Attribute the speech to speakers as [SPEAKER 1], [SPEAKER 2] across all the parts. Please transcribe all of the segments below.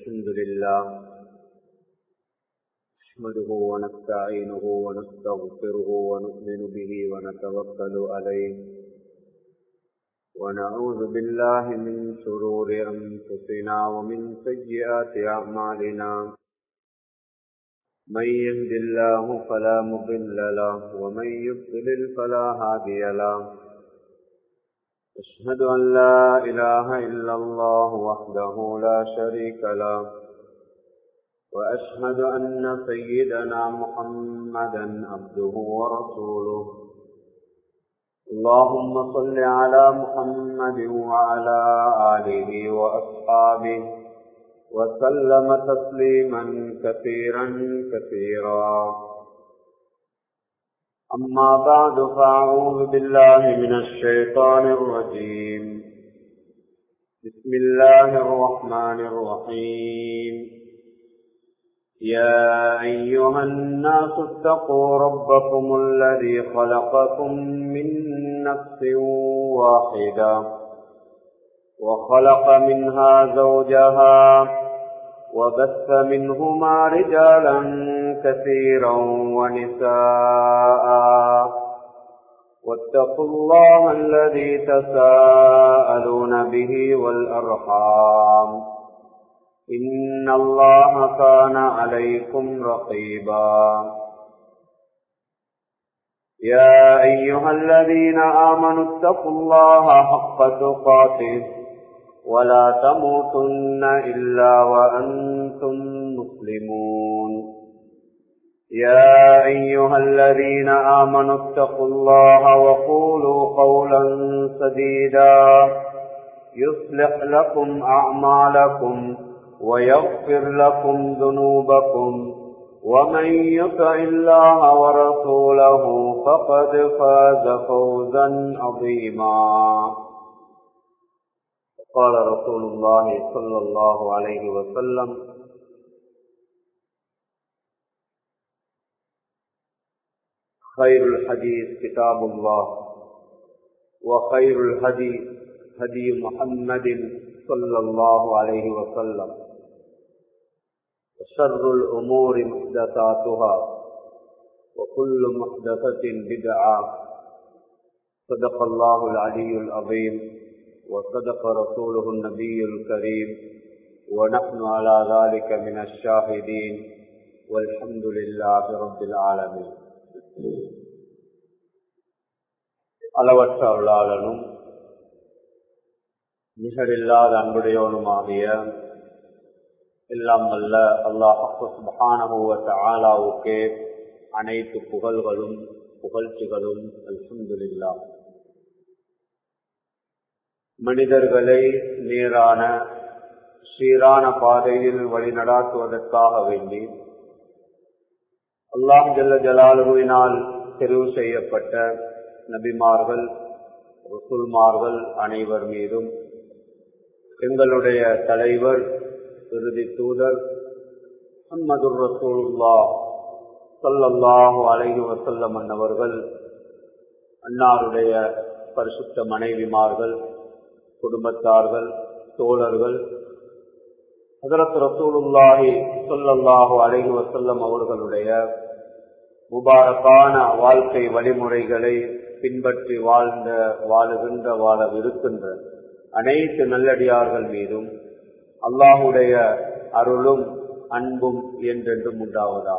[SPEAKER 1] الحمد لله نحمده ونستعينه ونستغفره ونؤمن به ونتوكل عليه ونعوذ بالله من شرور أنفسنا ومن سيئات أعمالنا من يهد الله فلا مضل له ومن يضلل فلا هادي له أشهد أن لا إله إلا الله وحده لا شريك له وأشهد أن سيدنا محمدا عبده ورسوله اللهم صل على محمد وعلى آله وأصحابه وسلم تسليما كثيرا كثيرا أما بعد فأعوذ بالله من الشيطان الرجيم بسم الله الرحمن الرحيم يا أيها الناس اتقوا ربكم الذي خلقكم من نفس واحدة وخلق منها زوجها وبث منهما رجالا كثيرا ونساء واتقوا الله الذي تساءلون به والأرحام إن الله كان عليكم رقيبا يا أيها الذين آمنوا اتقوا الله حق تقاته ولا تموتن إلا وأنتم مسلمون يا أيها الذين آمنوا اتقوا الله وقولوا قولا سديدا يصلح لكم أعمالكم ويغفر لكم ذنوبكم ومن يطع الله ورسوله فقد فاز فوزا عظيما قال رسول الله صلى الله عليه وسلم خير الحديث كتاب الله وخير الهدي هدي محمد صلى الله عليه وسلم وشر الأمور محدثاتها وكل محدثة بدعة صدق الله العلي العظيم وصدق رسوله النبي الكريم ونحن على ذلك من الشاهدين والحمد لله رب العالمين அளவற்ற அருளாளனும் நிகரில்லாத அன்புடையவனுமாகிய எல்லாம் வல்ல அல்லாஹானுவத்த ஆலாவுக்கே அனைத்து புகழ்களும் புகழ்ச்சிகளும் அல்ஹம்துலில்லா மனிதர்களை நேரான சீரான பாதையில் வழிநடாத்துவதற்காக வேண்டி அல்லாம் ஜல்ல ஜலாலுவினால் தெரிவு செய்யப்பட்ட நபிமார்கள் ருசுல்மார்கள் அனைவர் மீதும் எங்களுடைய தலைவர் இறுதி தூதர் முஹம்மதுர் ரசூலுல்லா சொல்லல்லாஹு அலைஹி வசல்லம் அன்னவர்கள் அன்னாருடைய பரிசுத்த மனைவிமார்கள் குடும்பத்தார்கள் தோழர்கள் ஹதரத் ரசூலுல்லாஹி சொல்லல்லாஹு அலைஹி வசல்லம் அவர்களுடைய முபாரக்கான வாழ்க்கை வழிமுறைகளை பின்பற்றி வாழ்ந்த வாழுகின்ற வாழவிருக்கின்ற அனைத்து நல்லடியார்கள் மீதும் அல்லாஹுடைய அருளும் அன்பும் என்றென்றும் உண்டாவதாக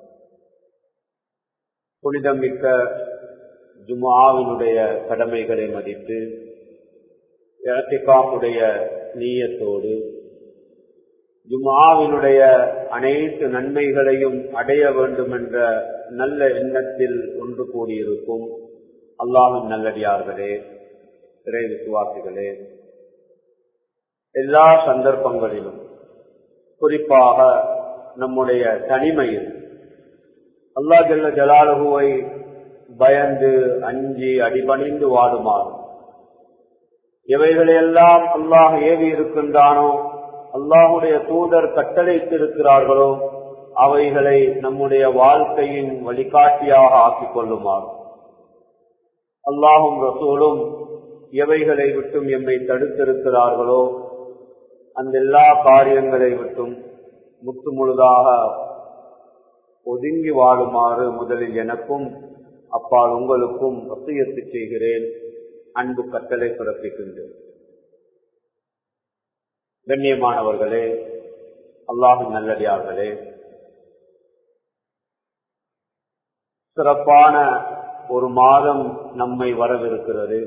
[SPEAKER 1] புனிதமிக்க ஜுமாவினுடைய கடமைகளை மதித்து இடத்திகாவுடைய நீயத்தோடு ஜுமாவினுடைய அனைத்து நன்மைகளையும் அடைய வேண்டும் என்ற நல்ல எண்ணத்தில் ஒன்று கூடியிருக்கும் அல்லாஹின் நல்லடியார்களே இறை விசுவாசிகளே எல்லா சந்தர்ப்பங்களிலும் குறிப்பாக நம்முடைய தனிமையில் அல்லா ஜல்ல ஜலாலுவை பயந்து அஞ்சி அடிபணிந்து வாடுமாறு எவைகளையெல்லாம் அல்லாஹ் ஏவி இருக்கின்றானோ அல்லாஹுடைய தூதர் கட்டளைத்திருக்கிறார்களோ அவைகளை நம்முடைய வாழ்க்கையின் வழிகாட்டியாக ஆக்கிக் கொள்ளுமாறு அல்லாஹும் ரசூலும் எவைகளை விட்டும் எம்மை தடுத்திருக்கிறார்களோ அந்த எல்லா காரியங்களை விட்டும் முற்று முழுதாக ஒதுங்கி வாழுமாறு முதலில் எனக்கும் அப்பால் உங்களுக்கும் வசியத்து செய்கிறேன் அன்பு கட்டளை பிறப்பிக்கின்றேன் கண்ணியமானவர்களே அல்லாஹின் நல்லடியார்களே சிறப்பான ஒரு மாதம் நம்மை வரவிருக்கிறது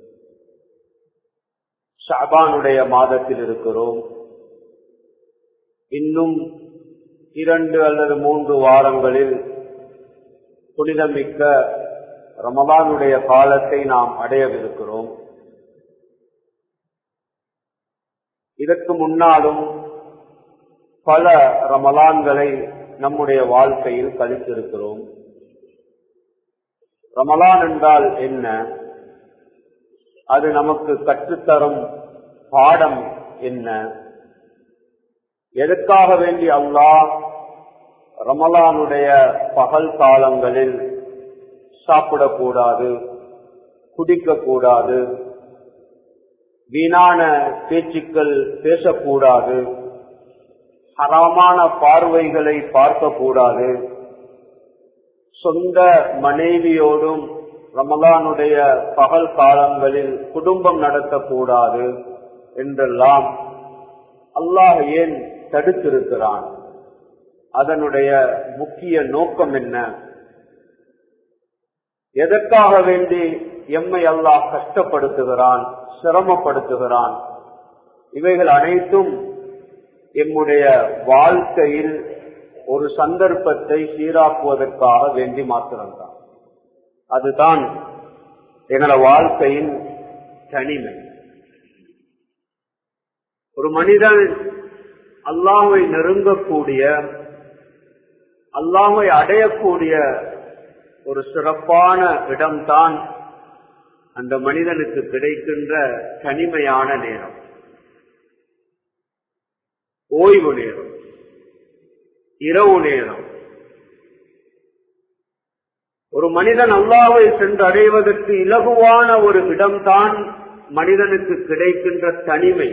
[SPEAKER 1] ஷாபானுடைய மாதத்தில் இருக்கிறோம் இன்னும் இரண்டு அல்லது மூன்று வாரங்களில் புனிதமிக்க ரமலானுடைய காலத்தை நாம் அடையவிருக்கிறோம் இதற்கு முன்னாலும் பல ரமலான்களை நம்முடைய வாழ்க்கையில் கழித்திருக்கிறோம் ரமலான் என்றால் என்ன அது நமக்கு கற்றுத்தரும் பாடம் என்ன எதற்காக வேண்டி அல்லாஹ் ரமலானுடைய பகல் காலங்களில் சாப்பிடக்கூடாது குடிக்கக்கூடாது வீணான பேச்சுக்கள் பேசக்கூடாது ஹராமான பார்வைகளை பார்க்கக்கூடாது சொந்த மனைவியோடும் ரமலானுடைய பகல் காலங்களில் குடும்பம் நடத்தக்கூடாது என்றெல்லாம் அல்லாஹ் ஏன் தடுத்திருக்கிறான் அதனுடைய முக்கிய நோக்கம் என்ன எதற்காக வேண்டி எம்மை அல்லாஹ் கஷ்டப்படுத்துகிறான் சிரமப்படுத்துகிறான் இவைகள் அனைத்தும் எம்முடைய வாழ்க்கையில் ஒரு சந்தர்ப்பத்தை சீராக்குவதற்காக வேண்டி மாத்திரம்தான் அதுதான் எங்கள வாழ்க்கையின் தனிமை ஒரு மனிதன் அல்லாஹை நெருங்கக்கூடிய அல்லாஹை அடையக்கூடிய ஒரு சிறப்பான இடம்தான் அந்த மனிதனுக்கு கிடைக்கின்ற தனிமையான நேரம் ஓய்வு நேரம் இரவு நேரம் ஒரு மனிதன் அல்லாவை சென்று அடைவதற்கு இலகுவான ஒரு இடம்தான் மனிதனுக்கு கிடைக்கின்ற தனிமை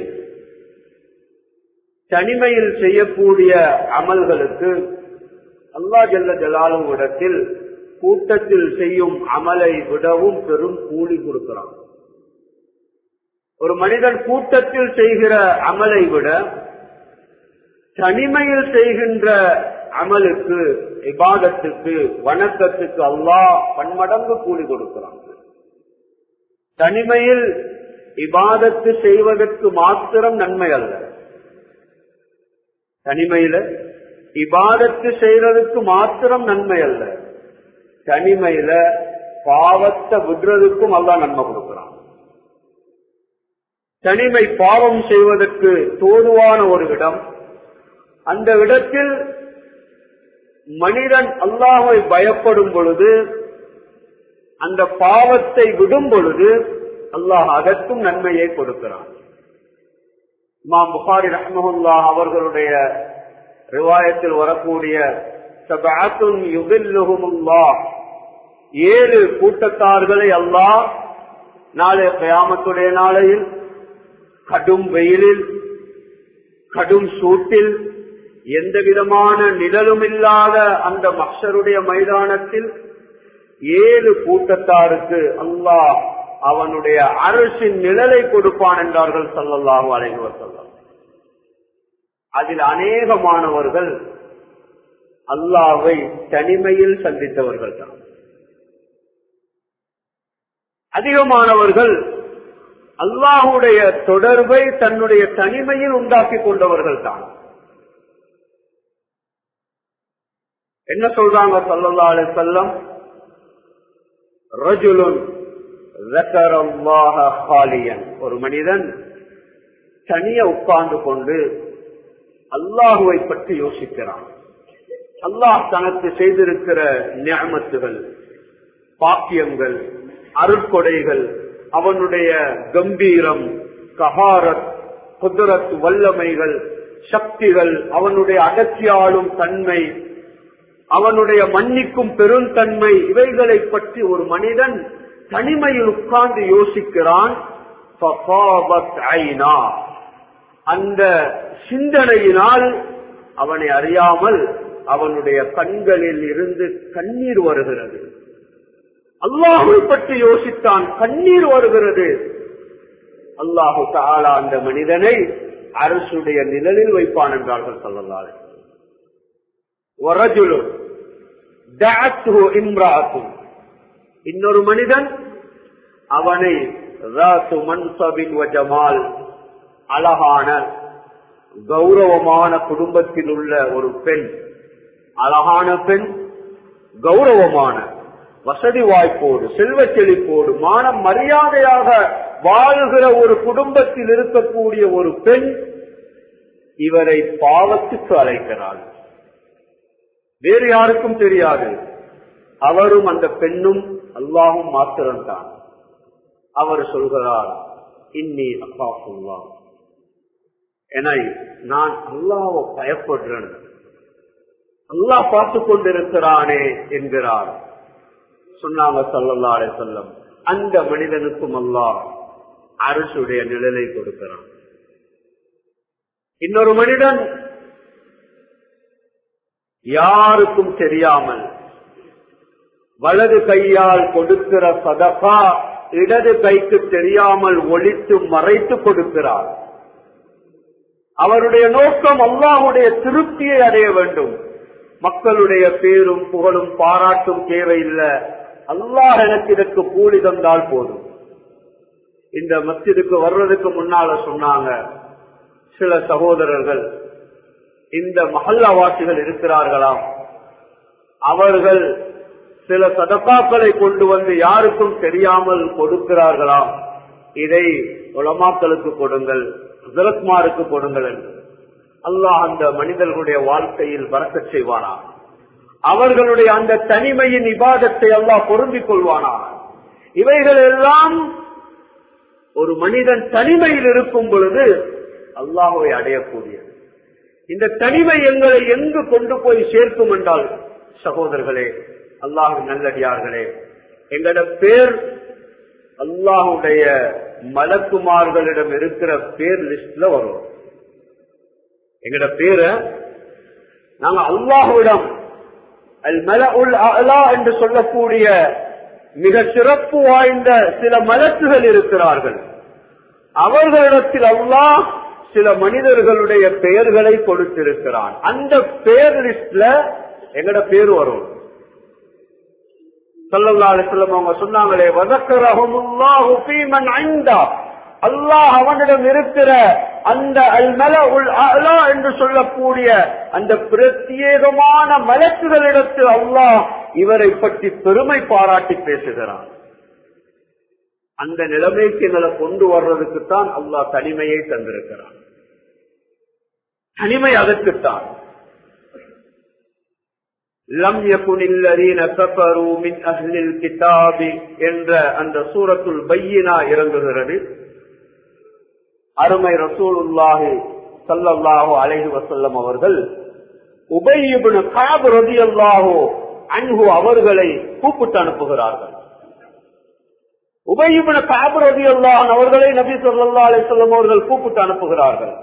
[SPEAKER 1] தனிமையில் செய்யக்கூடிய அமல்களுக்கு அல்லா ஜல்ல ஜலாலும் இடத்தில் கூட்டத்தில் செய்யும் அமலை விடவும் பெரும் கூலி கொடுக்கிறான் ஒரு மனிதன் கூட்டத்தில் செய்கிற அமலை விட தனிமையில் செய்கின்ற அமலுக்கு இபாதத்துக்கு வணக்கத்துக்கு அல்லாஹ் பன்மடங்கு கூலி கொடுக்கிறான் தனிமையில் இபாதத்து செய்வதற்கு மாத்திரம் நன்மை அல்ல தனிமையில இபாதத்து செய்யறதுக்கு மாத்திரம் நன்மை அல்ல தனிமையில பாவத்தை விடுறதுக்கும் அல்லா நன்மை கொடுக்கிறான் தனிமை பாவம் செய்வதற்கு தோதுவான ஒரு இடம் அந்த இடத்தில் மனிதன் அல்லாஹை பயப்படும் பொழுது அந்த பாவத்தை விடும் பொழுது அல்லாஹ் அதற்கும் நன்மையை கொடுக்கிறான் இமாம் புகாரி ரஹ்மஹுல்லா அவர்களுடைய ரிவாயத்தில் வரக்கூடிய ஏழு கூட்டத்தார்களை அல்லாஹ் நாளை கயாமத்துடைய நாளையில் கடும் வெயிலில் கடும் சூட்டில் எந்த விதமான நிழலும் இல்லாத அந்த மக்சருடைய மைதானத்தில் ஏழு கூட்டத்தாருக்கு அல்லாஹ் அவனுடைய அரசின் நிழலை கொடுப்பான் என்றார்கள் சல்லல்லாஹு அலைவர் சொல்லம் அதில் அநேகமானவர்கள் அல்லாவை தனிமையில் சந்தித்தவர்கள் தான் அதிகமானவர்கள் அல்லாஹுடைய தொடர்பை தன்னுடைய தனிமையில் உண்டாக்கி கொண்டவர்கள் தான் என்ன சொல்றாங்க சல்லல்லா அலி செல்லம் ரஜுலுன் ஒரு மனிதன் தனிய உட்கார்ந்து கொண்டு அல்லாஹுவை பற்றி யோசிக்கிறான் அல்லாஹ் தனக்கு செய்திருக்கிற நியமத்துகள் பாக்கியங்கள் அருட்கொடைகள் அவனுடைய கம்பீரம் கஹாரத் குதிரத் வல்லமைகள் சக்திகள் அவனுடைய அடக்கியாளும் தன்மை அவனுடைய மன்னிக்கும் பெருந்தன்மை இவைகளை பற்றி ஒரு மனிதன் தனிமையில் உட்கார்ந்து யோசிக்கிறான் அந்த சிந்தனையினால் அவனை அறியாமல் அவனுடைய கண்களில் இருந்து கண்ணீர் வருகிறது அல்லாஹை பற்றி யோசித்தான் கண்ணீர் வருகிறது அல்லாஹு தாலா அந்த மனிதனை அரசுடைய நிழலில் வைப்பான் என்றார்கள் சொல்லலாறு இன்னொரு மனிதன் அவனை ஜமால் அழகான கௌரவமான குடும்பத்தில் உள்ள ஒரு பெண் அழகான பெண் கௌரவமான வசதி வாய்ப்போடு செல்வ செழிப்போடு மான மரியாதையாக வாழ்கிற ஒரு குடும்பத்தில் இருக்கக்கூடிய ஒரு பெண் இவரை பாவத்துக்கு அழைக்கிறாள் வேறு யாருக்கும் தெரியாது அவரும் அந்த பெண்ணும் அல்லாவும் மாத்திரம்தான் அவர் சொல்கிறார் இன்னி அப்பா சொல்லா என நான் அல்லாவை பயப்படுறேன் அல்லாஹ் பார்த்து கொண்டிருக்கிறானே என்கிறார் சொன்னாங்க சொல்லல்லாரே சொல்லம் அந்த மனிதனுக்கும் அல்லாஹ் அரசுடைய நிழலை கொடுக்கிறான் இன்னொரு மனிதன் யாருக்கும் தெரியாமல் வலது கையால் கொடுக்கிற சதகா இடது கைக்கு தெரியாமல் ஒழித்து மறைத்து கொடுக்கிறார் அவருடைய நோக்கம் அல்லாஹுடைய திருப்தியை அடைய வேண்டும் மக்களுடைய பேரும் புகழும் பாராட்டும் தேவையில்லை அல்லாஹ் எனக்கு இதற்கு கூலி தந்தால் போதும் இந்த மஸ்ஜிதுக்கு வர்றதுக்கு முன்னால சொன்னாங்க சில சகோதரர்கள் இந்த மஹல்லாவாசிகள் இருக்கிறார்களாம் அவர்கள் சில சதக்காக்களை கொண்டு வந்து யாருக்கும் தெரியாமல் கொடுக்கிறார்களாம் இதை உலமாக்களுக்கு கொடுங்கள் ஜரத்மாருக்கு கொடுங்கள் என்று அல்லாஹ் அந்த மனிதர்களுடைய வாழ்க்கையில் வரக்க செய்வானா அவர்களுடைய அந்த தனிமையின் இபாதத்தை அல்லாஹ் பொருந்திக் கொள்வானா இவைகள் எல்லாம் ஒரு மனிதன் தனிமையில் இருக்கும் பொழுது அல்லாஹுவை அடையக்கூடியது இந்த தனிமை எங்களை எங்கு கொண்டு போய் சேர்க்கும் என்றால் சகோதரர்களே அல்லாஹு நல்லடியார்களே எங்களோட பேர் அல்லாஹுடைய மலக்குமார்களிடம் இருக்கிற பேர் லிஸ்ட்ல வரும் எங்கட பேரை நாங்க அல்லாஹுவிடம் அல் மல உல் அலா என்று சொல்லக்கூடிய மிக சிறப்பு வாய்ந்த சில மலக்குகள் இருக்கிறார்கள் அவர்களிடத்தில் அல்லாஹ் சில மனிதர்களுடைய பெயர்களை கொடுத்திருக்கிறான் அந்த பேர் லிஸ்ட்ல எங்கட பேர் வரும் அவங்க சொன்னாங்களே அல்லாஹ் அவனிடம் இருக்கிற அந்த அல் மல உல் அலா என்று சொல்லக்கூடிய அந்த பிரத்யேகமான மலக்குகளிடத்தில் அல்லாஹ் இவரை பற்றி பெருமை பாராட்டி பேசுகிறான் அந்த நிலைமைக்கு எங்களை கொண்டு வர்றதுக்குத்தான் அல்லாஹ் தனிமையை தந்திருக்கிறான் தனிமை அதற்குத்தான் லம் யகுனில்லதீன கஃபரு மின் அஹ்லில் கிதாபி என்ற அந்த சூரத்துல் பையினா இறங்குகிறது அருமை ரசூலுல்லாஹி ஸல்லல்லாஹு அலைஹி வஸல்லம் அவர்கள் உபை இப்னு கஅப் ரலியல்லாஹு அன்ஹு அவர்களை கூப்பிட்டு அனுப்புகிறார்கள் உபை இப்னு கஅப் ரலியல்லாஹு அவர்களை நபி ஸல்லல்லாஹு அலைஹி வஸல்லம் அவர்கள் கூப்பிட்டு அனுப்புகிறார்கள்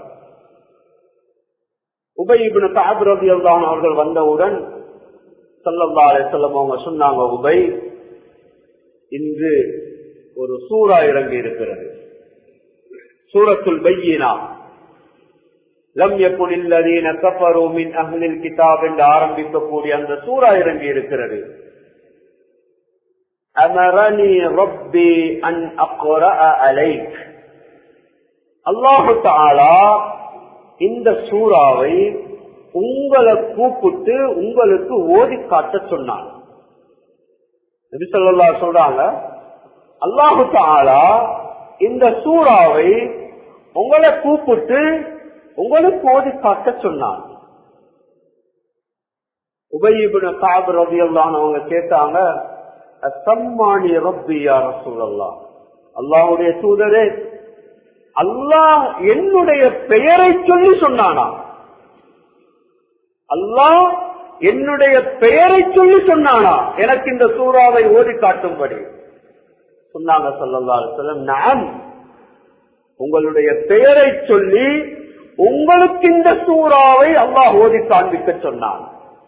[SPEAKER 1] உபை இப்னு கஅப் ரலியல்லாஹு அவர்கள் வந்தவுடன் சல்லல்லா அலிசல்லம் அவங்க சொன்னாங்க உபை இன்று ஒரு சூறா இறங்கி இருக்கிறது சூரத்துல் பையினா லம் யகுனில்லதீன கஃபரு மின் அஹ்லில் கிதாப் என்று ஆரம்பிக்கக்கூடிய அந்த சூறா இறங்கி இருக்கிறது அமரனி ரப்பி அன் அக்ரஅ அலைக் அல்லாஹு தஆலா இந்த சூறாவை உங்களை கூப்பிட்டு உங்களுக்கு ஓதி காட்ட சொன்னாங்க நபி சொல்லா சொல்றாங்க அல்லாஹு தாலா இந்த சூறாவை உங்களை கூப்பிட்டு உங்களுக்கு ஓதி காட்ட சொன்னாங்க உபயிபின காபு ரவி அவங்க கேட்டாங்க சம்மானி ரப்பி யார் சூழல்லா அல்லாஹுடைய தூதரே அல்லாஹ் என்னுடைய பெயரை சொல்லி சொன்னானா அல்லாஹ் என்னுடைய பெயரை சொல்லி சொன்னானா எனக்கு இந்த சூறாவை ஓதி காட்டும்படி சொன்னாங்க சொல்லலாம் சொல்ல நான் உங்களுடைய பெயரை சொல்லி உங்களுக்கு இந்த சூறாவை அல்லாஹ் ஓதி காண்பிக்க சொன்னான்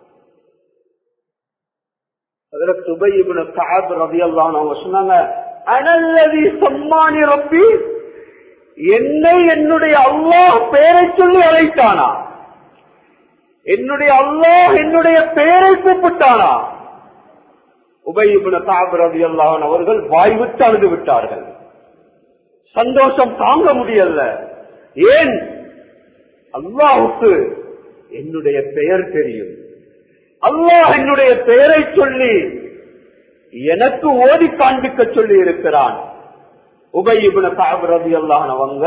[SPEAKER 1] அதுல சுபையிபின் காத் ரவி அல்லான் அவங்க சொன்னாங்க அனல்லதி சம்மானி ரப்பி என்னை என்னுடைய அல்லாஹ் பெயரை சொல்லி அழைத்தானா என்னுடைய அல்லாஹ் என்னுடைய பெயரை கூப்பிட்டானா உபயிபின் காப் ரவி அல்லான் அவர்கள் வாய்விட்டு அழுது விட்டார்கள் சந்தோஷம் தாங்க முடியல ஏன் அல்லாஹுக்கு என்னுடைய பெயர் தெரியும் அல்லாஹ் என்னுடைய பெயரை சொல்லி எனக்கு ஓதி காண்பிக்க சொல்லி இருக்கிறான் உபயிபின காப் ரவி அல்லாஹ் அவங்க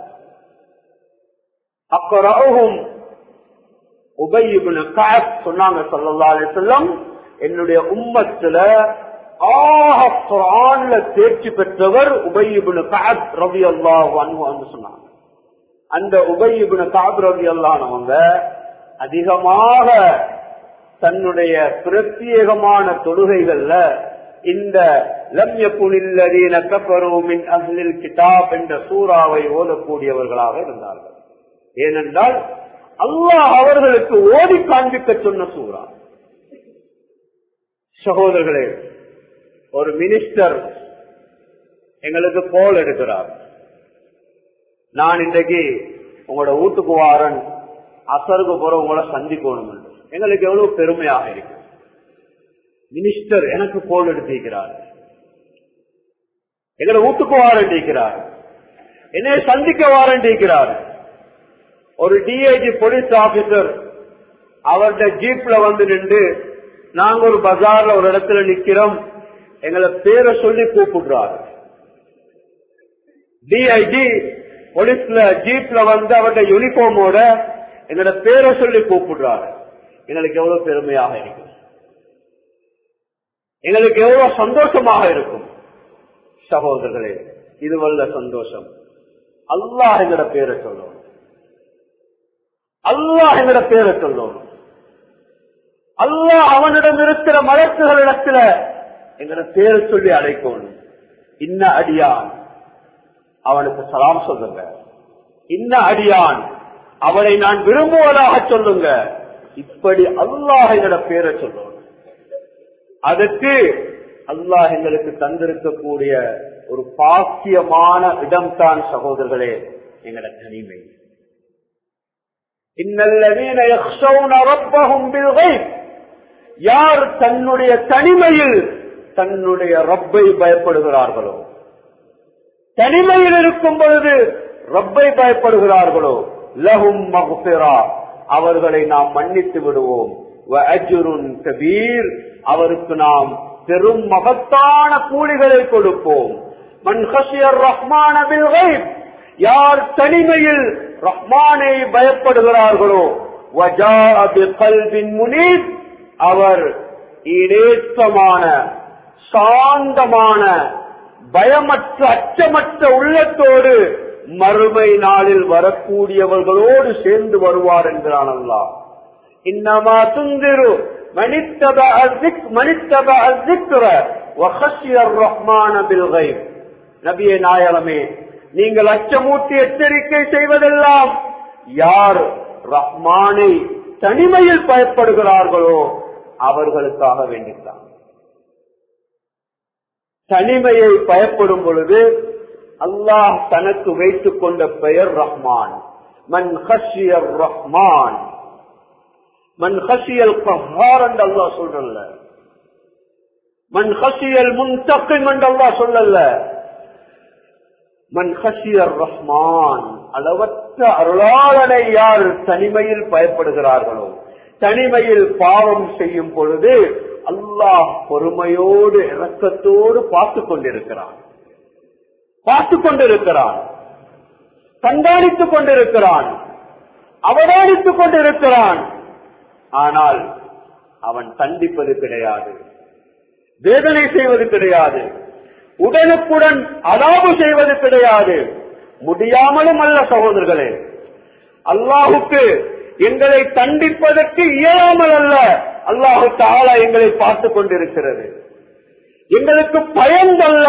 [SPEAKER 1] அக்கராகும் உபயிபின காப் சொன்னாங்க சொல்லல்லா செல்லம் என்னுடைய உம்மத்துல ஆஹ குரான்ல தேர்ச்சி பெற்றவர் உபயிபின் காப் ரவி அல்லாஹ் அன்பு சொன்னாங்க அந்த உபயிபின் காப் ரவி அல்லானவங்க அதிகமாக தன்னுடைய பிரத்யேகமான தொழுகைகள்ல இந்த லம்ய புனில்லதீன கப்பரோமின் அஹ்லில் கிதாப் என்ற சூறாவை ஓதக்கூடியவர்களாக இருந்தார்கள் ஏனென்றால் அல்லாஹ் அவர்களுக்கு ஓடி காண்பிக்க சொன்ன சூறா சகோதரர்களே ஒரு மினிஸ்டர் எங்களுக்கு கோல் எடுக்கிறார் நான் இன்றைக்கு உங்களோட வீட்டுக்கு வாரன் அசருக்கு போற உங்களை சந்திக்கணும் என்று எங்களுக்கு எவ்வளவு பெருமையாக இருக்கு மினிஸ்டர் எனக்கு கோல் எடுத்திருக்கிறார் எங்களை வீட்டுக்கு வாரண்டிருக்கிறார் என்னை சந்திக்க வாரண்டிருக்கிறார் ஒரு டிஐஜி போலீஸ் ஆபீசர் அவருடைய ஜீப்ல வந்து நின்று நாங்க ஒரு பஜார்ல ஒரு இடத்துல நிக்கிறோம் எங்களை பேரை சொல்லி கூப்பிடுறாரு டிஐஜி போலீஸ்ல ஜீப்ல வந்து அவருடைய யூனிஃபார்மோட எங்களோட பேரை சொல்லி கூப்பிடுறாரு எங்களுக்கு எவ்வளவு பெருமையாக இருக்கும் எங்களுக்கு எவ்வளவு சந்தோஷமாக இருக்கும் சகோதரர்களே இது வல்ல சந்தோஷம் அல்லாஹ் எங்கட பேரை சொல்லணும் அல்லாஹ் எங்கட பேரை சொல்லணும் அல்லாஹ் அவனிடம் இருக்கிற மலக்குகளிடத்துல எங்கட பேரை சொல்லி அழைக்கணும் இன்ன அடியான் அவனுக்கு சலாம் சொல்லுங்க இன்ன அடியான் அவனை நான் விரும்புவதாக சொல்லுங்க இப்படி அல்லாஹ் எங்கட பேரை சொல்லணும் அதற்கு அல்லாஹ் எங்களுக்கு தந்திருக்கக்கூடிய ஒரு பாக்கியமான இடம்தான் சகோதரர்களே எங்கட தனிமை இன்னல்லவீன யக்ஷௌன ரப்பஹும் பில்கைப் யார் தன்னுடைய தனிமையில் தன்னுடைய ரப்பை பயப்படுகிறார்களோ தனிமையில் இருக்கும் பொழுது ரப்பை பயப்படுகிறார்களோ லஹும் மகுபிரா அவர்களை நாம் மன்னித்து விடுவோம் கபீர் அவருக்கு நாம் பெரும் மகத்தான கூலிகளை கொடுப்போம் மன்ஹசியர் ரஹ்மான யார் தனிமையில் ரஹ்மானை பயப்படுகிறார்களோ முனீத் அவர் ஈடேற்றமான சாந்தமான பயமற்ற அச்சமற்ற உள்ளத்தோடு மறுமை நாளில் வரக்கூடியவர்களோடு சேர்ந்து வருவார் என்கிறான் அல்லா இன்னமா துந்திரு நபிய நாயகமே நீங்கள் அச்சமூட்டி எச்சரிக்கை செய்வதெல்லாம் யார் ரஹ்மானை தனிமையில் பயப்படுகிறார்களோ அவர்களுக்காக வேண்டித்தான் தனிமையை பயப்படும் பொழுது அல்லாஹ் தனக்கு வைத்துக் கொண்ட பெயர் ரஹ்மான் மன் ஹஷியர் ரஹ்மான் மன் ஹஷியல் கஹார் என்று அல்லாஹ் சொல்லல மன் ஹஷியல் முன்தக்கிம் என்று அல்லாஹ் சொல்லல மன் ஹஷியர் ரஹ்மான் அளவற்ற அருளாளனை யார் தனிமையில் பயப்படுகிறார்களோ தனிமையில் பாவம் செய்யும் பொழுது அல்லாஹ் பொறுமையோடு இறக்கத்தோடு பார்த்து கொண்டிருக்கிறான் பார்த்து கொண்டிருக்கிறான் கண்காணித்துக் கொண்டிருக்கிறான் அவதானித்துக் கொண்டிருக்கிறான் ஆனால் அவன் தண்டிப்பது கிடையாது வேதனை செய்வது கிடையாது உடனுக்குடன் அலாபு செய்வது கிடையாது முடியாமலும் அல்ல சகோதரர்களே அல்லாஹுக்கு எங்களை தண்டிப்பதற்கு இயலாமல் அல்ல அல்லாஹு தாலா எங்களை பார்த்து கொண்டிருக்கிறது எங்களுக்கு பயந்தல்ல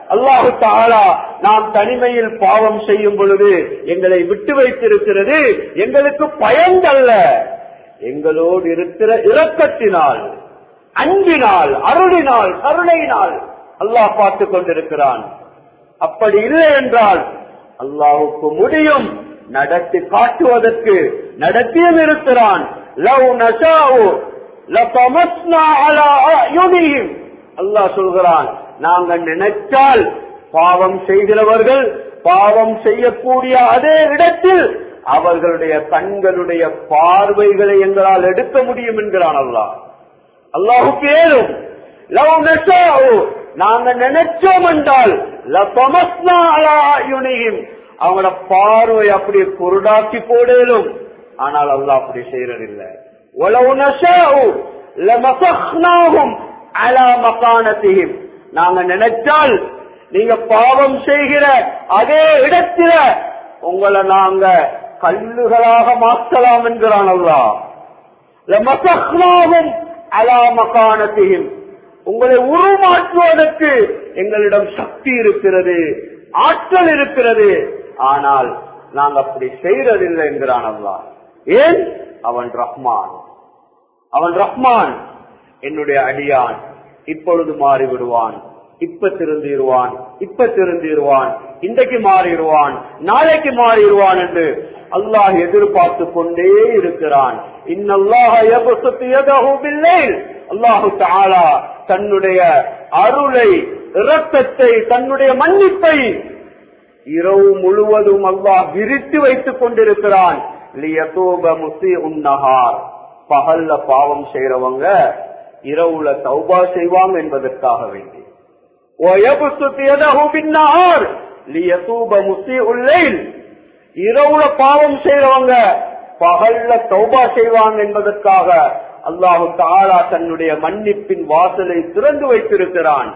[SPEAKER 1] அல்லாஹு தாலா நாம் தனிமையில் பாவம் செய்யும் பொழுது எங்களை விட்டு வைத்திருக்கிறது எங்களுக்கு பயந்தல்ல எங்களோடு இருக்கிற இரக்கத்தினால் அன்பினால் அருளினால் கருணையினால் அல்லாஹ் பார்த்துக் கொண்டிருக்கிறான் அப்படி இல்லை என்றால் அல்லாஹுக்கு முடியும் நடத்தி காட்டுவதற்கு நடத்தியும் இருக்கிறான் லவ் நஷாவு லதமஸ்னா அலா அயுனிஹிம் அல்லாஹ் சொல்கிறான் நாங்கள் நினைத்தால் பாவம் செய்கிறவர்கள் பாவம் செய்யக்கூடிய அதே இடத்தில் அவர்களுடைய கண்களுடைய பார்வைகளை எங்களால் எடுக்க முடியும் என்கிறான் அல்லாஹ் அல்லாஹுக்கு ஏதும் லவ் நஷாவு நாங்க நினைச்சோம் என்றால் லதமஸ்னா அலா அயுனிஹிம் அவங்களோட பார்வை அப்படியே குருடாக்கி போடலும் ஆனால் அல்லாஹ் அப்படி செய்யறதில்லை உளவு நஷாவு லமசஹ்னாஹும் அலா மகானத்திஹிம் நாங்க நினைச்சால் நீங்க பாவம் செய்கிற அதே இடத்தில உங்களை நாங்க கல்லுகளாக மாற்றலாம் என்கிறான் அல்லாஹ் லமசஹ்னாஹும் அலா மகானத்திஹிம் உங்களை உருமாற்றுவதற்கு எங்களிடம் சக்தி இருக்கிறது ஆற்றல் இருக்கிறது ஆனால் நாங்க அப்படி செய்யறதில்லை என்கிறான் அல்லாஹ் ஏன் அவன் ரஹ்மான் அவன் ரஹ்மான் என்னுடைய அடியான் இப்பொழுது மாறிவிடுவான் இப்ப திருந்திடுவான் இப்ப திருந்திடுவான் இன்றைக்கு மாறிடுவான் நாளைக்கு மாறிடுவான் என்று அல்லாஹ் எதிர்பார்த்து கொண்டே இருக்கிறான் அல்லாஹு தாலா தன்னுடைய அருளை இரக்கத்தை தன்னுடைய மன்னிப்பை இரவு முழுவதும் அல்லாஹ் விரித்து வைத்துக் கொண்டிருக்கிறான் பகல்ல பாவம் செய்யறவங்க இரவுல தௌபா செய்வாங்க என்பதற்காக வேண்டி இரவுல பாவம் செய்யறவங்க பகல்ல தௌபா செய்வாங்க என்பதற்காக அல்லாஹு தாலா தன்னுடைய மன்னிப்பின் வாசலை திறந்து வைத்திருக்கிறான்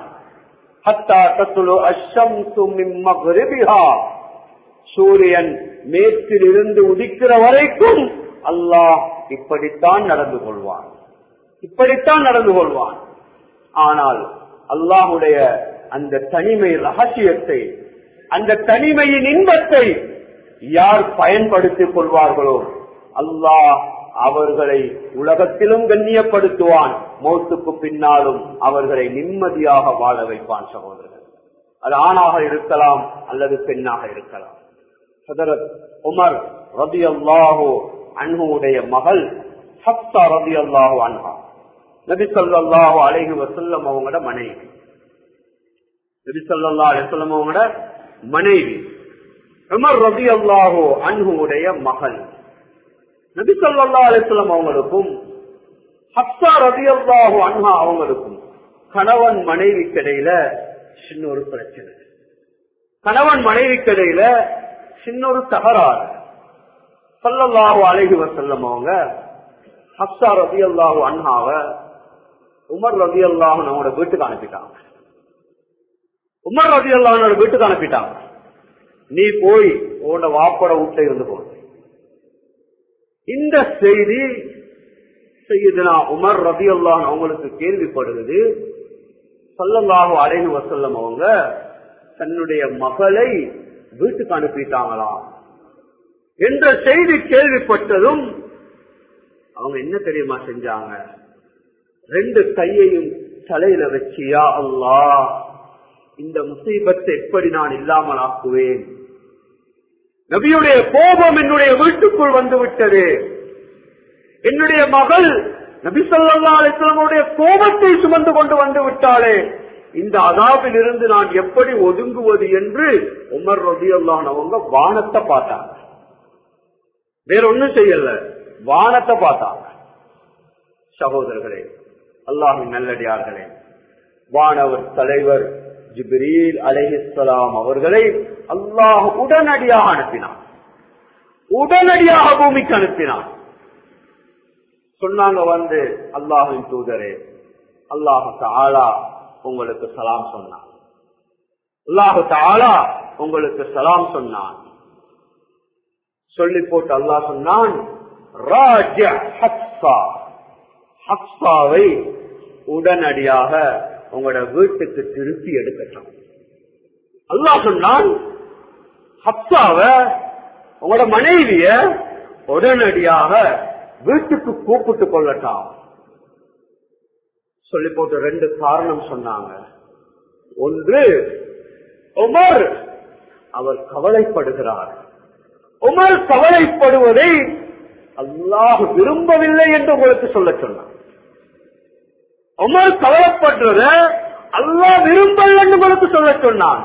[SPEAKER 1] சூரியன் மேற்கில் இருந்து உதிக்கிற வரைக்கும் அல்லாஹ் இப்படித்தான் நடந்து கொள்வான் இப்படித்தான் நடந்து கொள்வான் ஆனால் அல்லாஹுடைய அந்த தனிமை ரகசியத்தை அந்த தனிமையின் இன்பத்தை யார் பயன்படுத்திக் கொள்வார்களோ அல்லாஹ் அவர்களை உலகத்திலும் கண்ணியப்படுத்துவான் மௌத்துக்கு பின்னாலும் அவர்களை நிம்மதியாக வாழ வைப்பான் சகோதரர்கள் அது ஆணாக இருக்கலாம் அல்லது பெண்ணாக இருக்கலாம் சதரத் உமர் ரபி அல்லாஹோ அன்ஹுடைய மகள் ஹப்தா ரபி அல்லாஹோ அன்ஹா நபி சொல்லாஹு அலைஹி வசல்லம் அவங்களோட மனைவி நபி சொல்லா அலிசல்லம் அவங்களோட மனைவி உமர் ரபி அல்லாஹோ அன்ஹுடைய மகள் நபி சொல்லா அலிஸ்லாம் அவங்களுக்கும் ஹப்சா ரபி அல்லாஹு அன்ஹா அவங்களுக்கும் கணவன் மனைவி கிடையில சின்ன ஒரு பிரச்சனை கணவன் மனைவி கிடையில சின்ன ஒரு தகராறு சொல்லல்லாஹு அழகி வசல்லம் அவங்க ஹப்சா ரபி அல்லாஹு அன்ஹாவ உமர் ரபி அல்லாஹு அவங்களோட வீட்டுக்கு அனுப்பிட்டாங்க உமர் ரபி அல்லாஹனோட வீட்டுக்கு அனுப்பிட்டாங்க நீ போய் உன்னோட வாப்பட வீட்டை இருந்து போ இந்த செய்தி செய்யுதுனா உமர் ரபி அல்லான் அவங்களுக்கு கேள்விப்படுகிறது சொல்லல்லாஹு அலைஹி வசல்லம் அவங்க தன்னுடைய மகளை வீட்டுக்கு அனுப்பிட்டாங்களாம் என்ற செய்தி கேள்விப்பட்டதும் அவங்க என்ன தெரியுமா செஞ்சாங்க ரெண்டு கையையும் தலையில வச்சியா அல்லா இந்த முசீபத்தை எப்படி நான் இல்லாமல் ஆக்குவேன் நபியுடைய கோபம் என்னுடைய வீட்டுக்குள் வந்து விட்டது என்னுடைய மகள் நபி சொல்லா அலிஸ்லாமுடைய கோபத்தை சுமந்து கொண்டு வந்து விட்டாளே இந்த அதாபில் இருந்து நான் எப்படி ஒதுங்குவது என்று உமர் ரபி அவங்க வானத்தை பார்த்தாங்க வேற ஒண்ணும் செய்யல வானத்தை பார்த்தாங்க சகோதரர்களே அல்லாஹின் நல்லடியார்களே வானவர் தலைவர் ஜிப்ரீல் அலைஹிஸ்லாம் அவர்களை அல்லாஹ் உடனடியாக அனுப்பினான் உடனடியாக பூமிக்கு அனுப்பினான் சொன்னாங்க வந்து அல்லாஹின் தூதரே அல்லாஹு தாலா உங்களுக்கு சலாம் சொன்னான் அல்லாஹு தாலா உங்களுக்கு சலாம் சொன்னான் சொல்லி போட்டு அல்லாஹ் சொன்னான் ராஜ ஹப்சா ஹப்சாவை உடனடியாக உங்களோட வீட்டுக்கு திருப்பி எடுக்கட்டும் அல்லாஹ் சொன்னான் ஹப்சாவ உங்களோட மனைவிய உடனடியாக வீட்டுக்கு கூப்பிட்டு கொள்ளட்டாம் சொல்லி போட்டு ரெண்டு காரணம் சொன்னாங்க ஒன்று உமர் அவர் கவலைப்படுகிறார் உமர் கவலைப்படுவதை அல்லாஹ் விரும்பவில்லை என்று உங்களுக்கு சொல்ல சொன்னார் உமர் கவலைப்படுறத அல்லாஹ் விரும்பல் என்று உங்களுக்கு சொல்ல சொன்னான்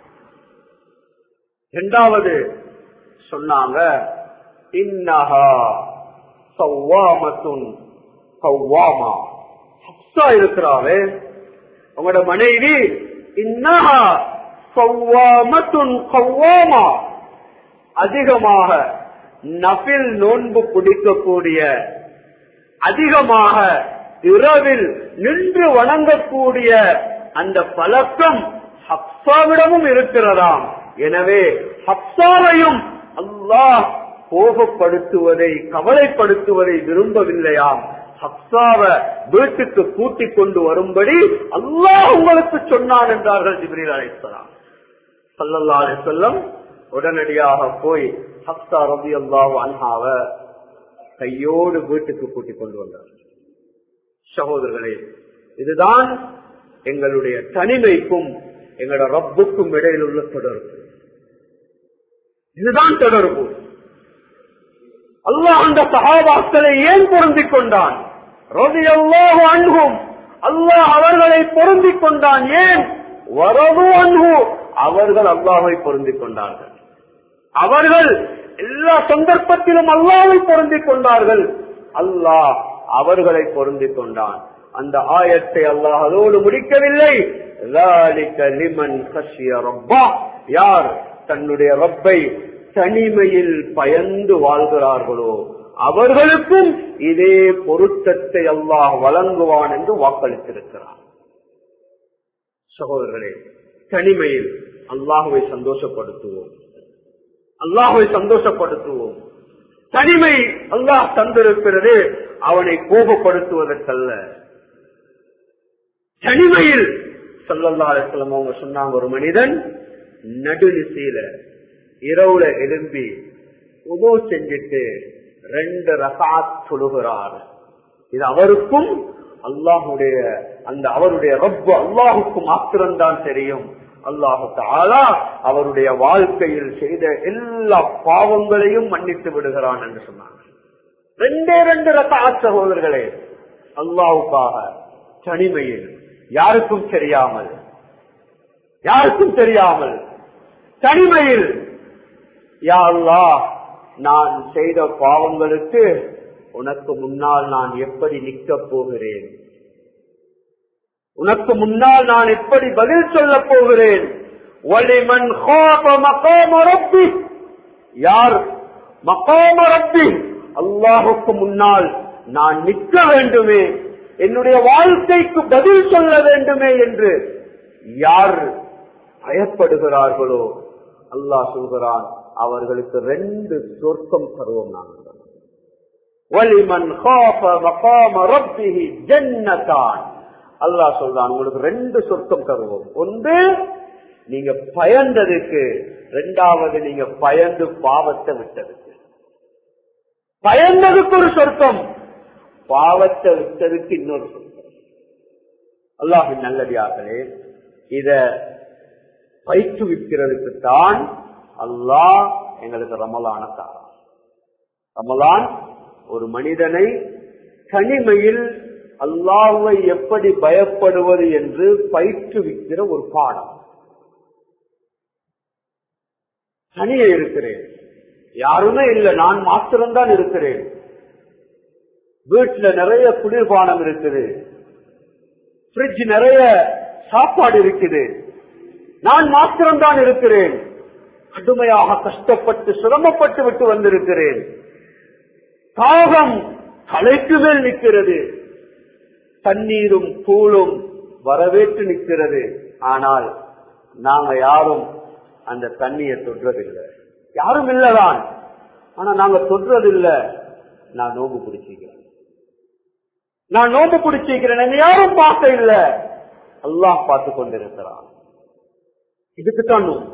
[SPEAKER 1] இரண்டாவது சொன்னாங்க இன்னஹா சவ்வாமத்துன் கவ்வாமா ஹப்சா இருக்கிறாவே உங்களோட மனைவி இன்னஹா சவ்வாமத்துன் கவ்வாமா அதிகமாக நபில் நோன்பு பிடிக்கக்கூடிய அதிகமாக இரவில் நின்று வணங்கக்கூடிய அந்த பழக்கம் ஹப்சாவிடமும் இருக்கிறதாம் எனவே ஹப்சாவையும் அல்லாஹ் கோபப்படுத்துவதை கவலைப்படுத்துவதை விரும்பவில்லையாம் ஹப்சாவ வீட்டுக்கு கூட்டிக் கொண்டு வரும்படி அல்லாஹ் உங்களுக்கு சொன்னான் என்றார்கள் ஜிப்ரீல் அழைத்தலாம் சல்லல்லா செல்லம் உடனடியாக போய் ஹப்சா ரபி அல்லாஹ் அன்ஹாவ கையோடு வீட்டுக்கு கூட்டிக் கொண்டு வந்தார் சகோதரர்களே இதுதான் எங்களுடைய தனிமைக்கும் எங்களோட ரப்புக்கும் இடையில் உள்ள தொடர்பு இதுதான் தொடர்பு அல்லாஹ் அந்த சகாபாக்களை ஏன் பொருந்திக் கொண்டான் ரவி அல்லாஹ் அன்பும் அல்லாஹ் அவர்களை பொருந்திக் கொண்டான் ஏன் வரவு அன்பு அவர்கள் அல்லாஹை பொருந்திக் கொண்டார்கள் அவர்கள் எல்லா சந்தர்ப்பத்திலும் அல்லாவை பொருந்திக் கொண்டார்கள் அல்லாஹ் அவர்களை பொருந்திக் கொண்டான் அந்த ஆயத்தை அல்லாஹ் அதோடு முடிக்கவில்லை யார் தன்னுடைய ரப்பை தனிமையில் பயந்து வாழ்கிறார்களோ அவர்களுக்கும் இதே பொருத்தத்தை அல்லாஹ் வழங்குவான் என்று வாக்களித்திருக்கிறார் சகோதரர்களே தனிமையில் அல்லாஹுவை சந்தோஷப்படுத்துவோம் அல்லாஹுவை சந்தோஷப்படுத்துவோம் தனிமை அல்லாஹ் தந்திருக்கிறது அவனை கோபப்படுத்துவதற்கல்ல தனிமையில் சொல்லல்லாசலம் அவங்க சொன்னாங்க ஒரு மனிதன் நடுநிசையில இரவுல எழும்பி உதோ செஞ்சுட்டு ரெண்டு ரசாத் சொல்லுகிறார் இது அவருக்கும் அல்லாஹுடைய அந்த அவருடைய ரப்பு அல்லாஹுக்கு மாத்திரம்தான் தெரியும் அல்லாஹு தாலா அவருடைய வாழ்க்கையில் செய்த எல்லா பாவங்களையும் மன்னித்து விடுகிறான் என்று சொன்னாங்க ரெண்டே ரெண்டு ரசாத் சகோதரர்களே அல்லாவுக்காக தனிமையில் யாருக்கும் தெரியாமல் யாருக்கும் தெரியாமல் தனிமையில் யா அல்லாஹ் நான் செய்த பாவங்களுக்கு உனக்கு முன்னால் நான் எப்படி நிற்கப் போகிறேன் உனக்கு முன்னால் நான் எப்படி பதில் சொல்ல போகிறேன் வலிமன் ரப்பி யார் மகாம ரப்பி அல்லாஹுக்கு முன்னால் நான் நிற்க வேண்டுமே என்னுடைய வாழ்க்கைக்கு பதில் சொல்ல வேண்டுமே என்று யார் பயப்படுகிறார்களோ அல்லாஹ் சொல்கிறான் அவர்களுக்கு ரெண்டு சொர்க்கம் தருவோம் நாங்கள் வலிமன் ஜன்னதான் அல்லாஹ் சொல்றான் உங்களுக்கு ரெண்டு சொர்க்கம் தருவோம் ஒன்று நீங்க பயந்ததுக்கு ரெண்டாவது நீங்க பயந்து பாவத்தை விட்டதுக்கு பயந்ததுக்கு ஒரு சொர்க்கம் பாவத்தை விட்டதுக்கு இன்னொரு சொர்க்கம் அல்லாஹின் நல்லடியார்களே இத பயிற்றுவிக்கிறதுக்கு தான் அல்லாஹ் எங்களுக்கு ரமலான தாரா ரமலான் ஒரு மனிதனை தனிமையில் அல்லாஹை எப்படி பயப்படுவது என்று பயிற்றுவிக்கிற ஒரு பாடம் தனியே இருக்கிறேன் யாருமே இல்லை நான் மாத்திரம்தான் இருக்கிறேன் வீட்டுல நிறைய குளிர்பானம் இருக்குது பிரிட்ஜ் நிறைய சாப்பாடு இருக்குது நான் மாத்திரம்தான் இருக்கிறேன் கடுமையாக கஷ்டப்பட்டு சிரமப்பட்டு விட்டு வந்திருக்கிறேன் தாகம் தலைக்கு மேல் நிற்கிறது தண்ணீரும் கூழும் வரவேற்று நிற்கிறது ஆனால் நாங்க யாரும் அந்த தண்ணியை தொடுறதில்லை யாரும் இல்லதான் ஆனா நாங்க தொடுறதில்லை நான் நோம்பு பிடிச்சிக்கிறேன் நான் நோம்பு பிடிச்சிக்கிறேன் யாரும் பார்க்க இல்லை அல்லாஹ் பார்த்து கொண்டிருக்கிறான் இதுக்குத்தான் நோன்பு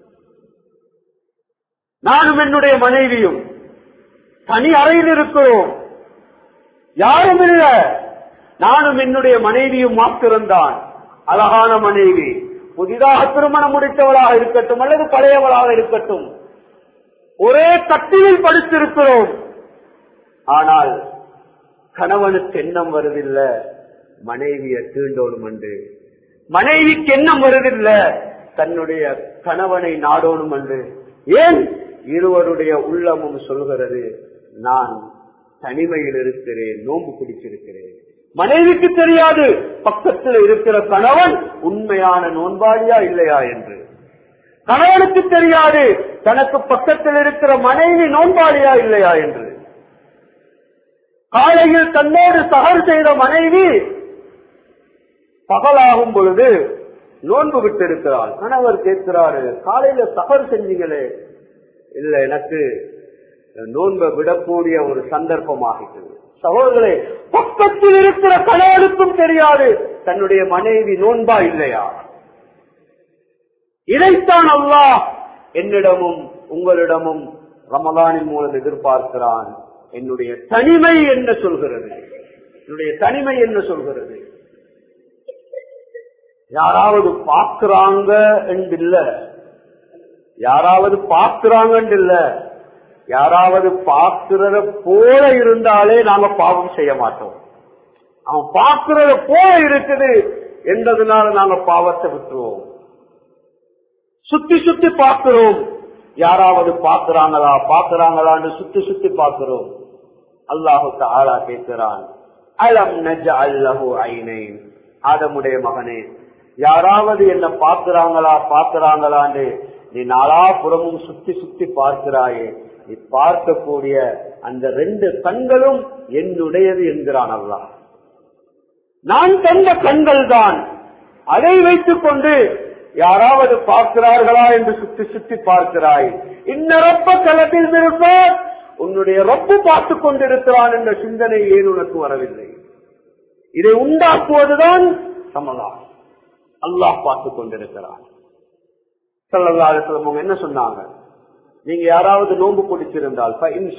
[SPEAKER 1] நானும் என்னுடைய மனைவியும் தனி அறையில் இருக்கிறோம் யாரும் இல்ல நானும் என்னுடைய மனைவியும் மாத்திருந்தான் அழகான மனைவி புதிதாக திருமணம் முடித்தவளாக இருக்கட்டும் அல்லது பழையவளாக இருக்கட்டும் ஒரே கட்டிலில் படுத்திருக்கிறோம் ஆனால் கணவனுக்கு எண்ணம் வருதில்ல மனைவிய தீண்டோணும் என்று மனைவிக்கு எண்ணம் வருதில்ல தன்னுடைய கணவனை நாடோணும் என்று ஏன் இருவருடைய உள்ளமும் சொல்கிறது நான் தனிமையில் இருக்கிறேன் நோன்பு பிடிச்சிருக்கிறேன் மனைவிக்கு தெரியாது பக்கத்தில் இருக்கிற கணவன் உண்மையான நோன்பாளியா இல்லையா என்று கணவனுக்கு தெரியாது தனக்கு பக்கத்தில் இருக்கிற மனைவி நோன்பாளியா இல்லையா என்று காலையில் தன்னோடு சகர் செய்த மனைவி பகலாகும் பொழுது நோன்பு விட்டு இருக்கிறாள் கணவர் கேட்கிறாரு காலையில சகர் செஞ்சீங்களே இல்ல எனக்கு நோன்பை விடக்கூடிய ஒரு சந்தர்ப்பமாகிட்டது சகோதரர்களே பக்கத்தில் இருக்கிற கணவனுக்கும் தெரியாது தன்னுடைய மனைவி நோன்பா இல்லையா இதைத்தான் அல்லாஹ் என்னிடமும் உங்களிடமும் ரமதானின் மூலம் எதிர்பார்க்கிறான் என்னுடைய தனிமை என்ன சொல்கிறது என்னுடைய தனிமை என்ன சொல்கிறது யாராவது பார்க்கிறாங்க இல்ல யாராவது பார்க்கிறாங்க இல்ல யாராவது பார்க்கிறத போல இருந்தாலே நாங்க பாவம் செய்ய மாட்டோம் அவன் பார்க்கிறத போல இருக்குது என்றதுனால நாங்க பாவத்தை விட்டுருவோம் சுத்தி சுத்தி பார்க்கிறோம் யாராவது பார்க்கிறாங்களா பார்க்கிறாங்களான்னு சுத்தி சுத்தி பார்க்கிறோம் அல்லாஹுக்கு ஆளா கேட்கிறான் அலம் நஜ அல்லஹு ஐனை ஆதமுடைய மகனே யாராவது என்ன பார்க்கிறாங்களா பார்க்கிறாங்களான்னு நீ நாலாபுறமும் சுத்தி சுத்தி பார்க்கிறாயே நீ பார்க்கக்கூடிய அந்த ரெண்டு கண்களும் என்னுடையது என்கிறான் அல்லாஹ் நான் தந்த கண்கள் தான் அதை வைத்துக் கொண்டு யாராவது பார்க்கிறார்களா என்று சுத்தி சுத்தி பார்க்கிறாய் இன்ன ரொம்ப களத்தில் இருப்பார் உன்னுடைய ரப்பு பார்த்துக் கொண்டிருக்கிறான் என்ற சிந்தனை ஏன் உனக்கு வரவில்லை இதை உண்டாக்குவதுதான் சமதானம் அல்லாஹ் பார்த்துக் கொண்டிருக்கிறான் சொல்லல்லாத என்ன சொன்னாங்க நீங்க யாராவது நோன்பு பிடிச்சிருந்தால்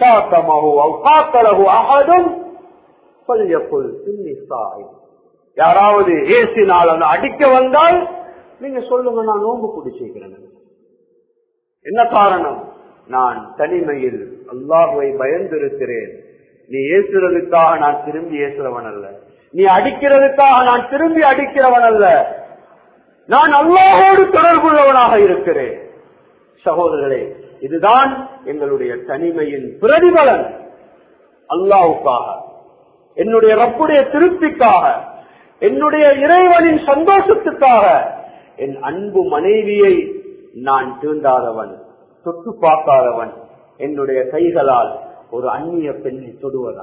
[SPEAKER 1] யாராவது ஏசினால் அடிக்க வந்தால் நீங்க சொல்லுங்க நான் நோன்பு பிடிச்சிருக்கிறேன் என்ன காரணம் நான் தனிமையில் அல்லாஹுவை பயந்திருக்கிறேன் நீ ஏசுறதுக்காக நான் திரும்பி ஏசுறவன் அல்ல நீ அடிக்கிறதுக்காக நான் திரும்பி அடிக்கிறவன் அல்ல நான் அல்லாஹோடு தொடர்புள்ளவனாக இருக்கிறேன் சகோதரர்களே இதுதான் எங்களுடைய தனிமையின் பிரதிபலன் அல்லாவுக்காக என்னுடைய ரப்புடைய திருப்திக்காக என்னுடைய இறைவனின் சந்தோஷத்துக்காக என் அன்பு மனைவியை நான் தீண்டாதவன் தொட்டு பார்க்காதவன் என்னுடைய கைகளால் ஒரு அந்நிய பெண்ணை தொடுவதா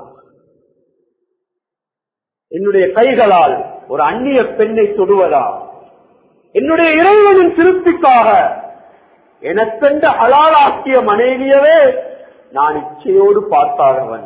[SPEAKER 1] என்னுடைய கைகளால் ஒரு அந்நிய பெண்ணை தொடுவதா என்னுடைய இறைவனின் திருப்திக்காக எனக்கென்ற அலாலாக்கிய மனைவியவே நான் இச்சையோடு பார்த்தாதவன்